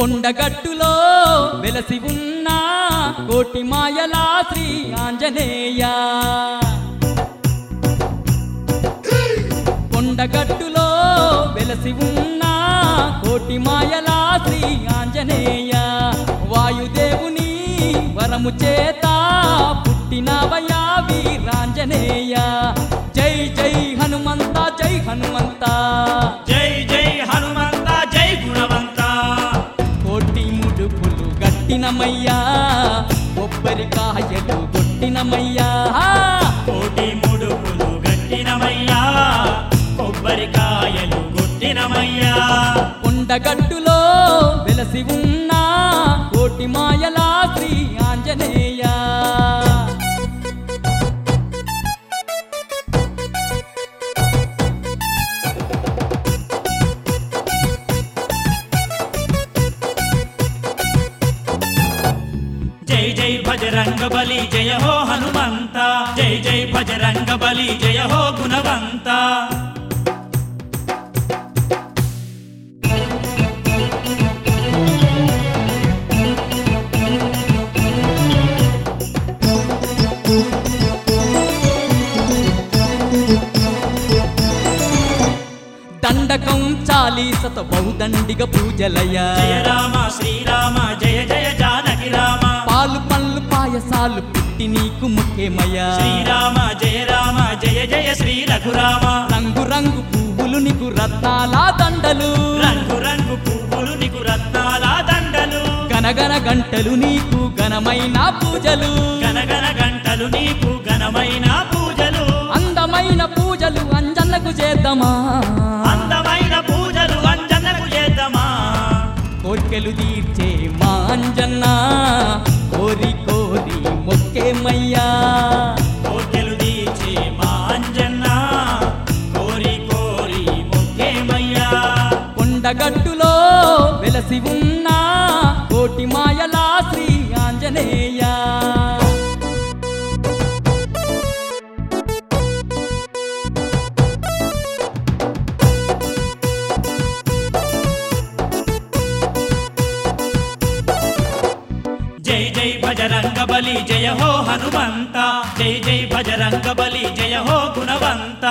కొండగట్టులో వెలసి ఉన్న కోటి మాయలా శ్రీ ఆంజనేయ కొండగట్టులో వెలసి ఉన్న కోటి మాయలా శ్రీ ఆంజనేయ వాయుదేవుని వరము చేత పుట్టినవయా వీరాంజనేయ జై జై హనుమంత జై హనుమంత జై జై హనుమంత జై గుణవంత కోటి ముడుపులు గట్టినమయ్యా కొబ్బరికాయలు కొట్టినమయ్యా కోటి ముడుపులు గట్టినమయ్యా కొబ్బరికాయలు గుట్టినమయ్యా కొండగట్టులో వెలసి ఉన్న కోటి మాయలా శ్రీ ఆంజనేయ జై జై భజరంగ బలి జయ హో హనుమంత జై జై భజరంగ బలి జయ హో గుణవంత దండకం చాలీసత బహుదండిగ పూజలయ జయ రామ శ్రీరామ జయ జయ జానకి రామ పాలు పళ్ళు పాయసాలు పుట్టి నీకు ముఖ్యమయ్యా శ్రీరామ జయ రామ జయ జయ శ్రీ రఘురామ రంగు రంగు పువ్వులు నీకు రత్నాల దండలు రంగు రంగు పువ్వులు నీకు రత్నాల దండలు గనగన గంటలు నీకు ఘనమైన పూజలు గనగన గంటలు నీకు ఘనమైన పూజలు అందమైన పూజలు అంజన్నకు చేద్దామా అందమైన పూజలు అంజనకు చేద్దామా కోర్కెలు తీర్చే మా అంజన్న కోరి కోరి మొక్కేమయ్యా కోర్కెలు తీర్చే మా అంజన్న కోరి కోరి మొక్కేమయ్యా కొండగట్టులో వెలసి ఉన్న కోటి మాయలా శ్రీ ఆంజనేయ జై జై భజరంగ బలి జయ హో హనుమంత జై జై భజరంగ బలి జయ హో గుణవంత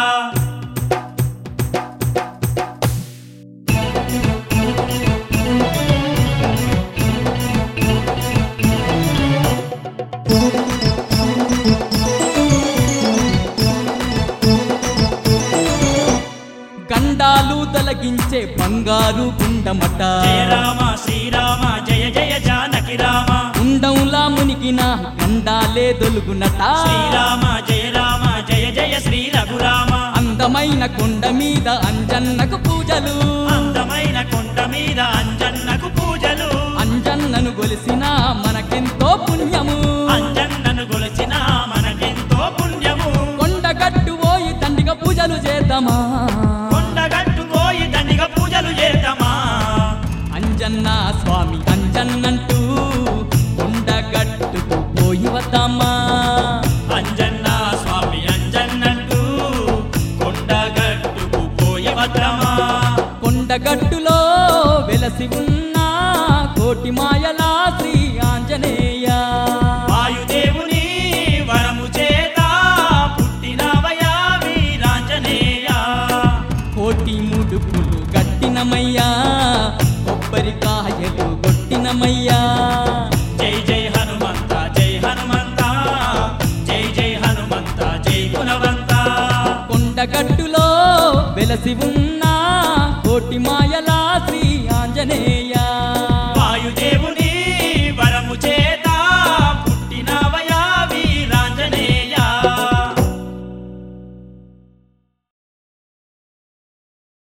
గండాలు తొలగించే బంగారు గుండమట జయ రామ శ్రీరామ జయ జయ జానకి రామ ఉండంలా మునిగిన గండాలే దొలుగునట శ్రీరామ జయ రామ జయ జయ శ్రీ రఘురామ అందమైన కొండ మీద అంజన్నకు పూజలు అందమైన కొండ మీద అంజన్నకు పూజలు అంజన్నను గొలిసిన మనకెంతో పుణ్యము అంజన్నను గొలిచిన మనకెంతో పుణ్యము కొండగట్టు పోయి తండ్రిగా పూజలు చేద్దామా కొండగట్టు పోయి దండిగా పూజలు చేద్దామా అంజన్న స్వామి అంజన్నంటూ కొండగట్టుకు పోయి వద్దామా అంజన్న స్వామి అంజన్నంటూ కొండగట్టుకు పోయి వద్దామా కొండగట్టులో వెలసి ఉన్న కోటి మాయలా శ్రీ ఆంజనేయ వాయుదేవుని వరము చేత పుట్టినవయా వీరాంజనేయ కోటి ముడుపులు గట్టినమయ్యా కొబ్బరికాయలు కొట్టినమయ్యా జై జై హనుమంత జై హనుమంత జై జై హనుమంత జై గుణవంత కొండగట్టులో వెలసి ఉన్న